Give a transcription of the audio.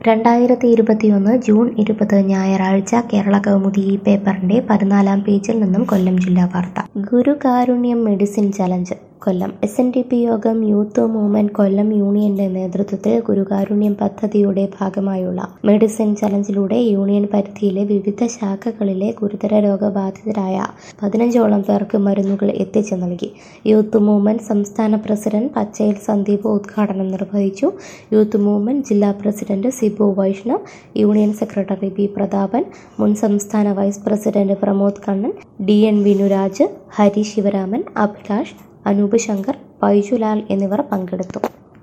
രണ്ടായിരത്തി ഇരുപത്തിയൊന്ന് ജൂൺ ഇരുപത് ഞായറാഴ്ച കേരള കൗമുദി ഈ പേപ്പറിന്റെ പതിനാലാം പേജിൽ നിന്നും കൊല്ലം ജില്ലാ വാർത്ത Gurukarunyam medicine challenge Kollam S N D P യോഗം യൂത്ത് മൂവ്മെന്റ് കൊല്ലം യൂണിയന്റെ നേതൃത്വത്തിൽ ഗുരുകാരുണ്യം പദ്ധതിയുടെ ഭാഗമായുള്ള മെഡിസിൻ ചലഞ്ചിലൂടെ യൂണിയൻ പരിധിയിലെ വിവിധ ശാഖകളിലെ ഗുരുതര രോഗബാധിതരായ പതിനഞ്ചോളം പേർക്ക് മരുന്നുകൾ എത്തിച്ചു നൽകി യൂത്ത് മൂവ്മെന്റ് സംസ്ഥാന പ്രസിഡന്റ് പച്ചയിൽ സന്ദീപ് ഉദ്ഘാടനം നിർവഹിച്ചു യൂത്ത് മൂവ്മെന്റ് ജില്ലാ president Sibu Vaishnav union secretary B Prathapan മുൻ സംസ്ഥാന vice president Pramod Kannan D N Vinuraj Hari Sivaraman Abhilash Anoop Shankar Baijulal എന്നിവർ പങ്കെടുത്തു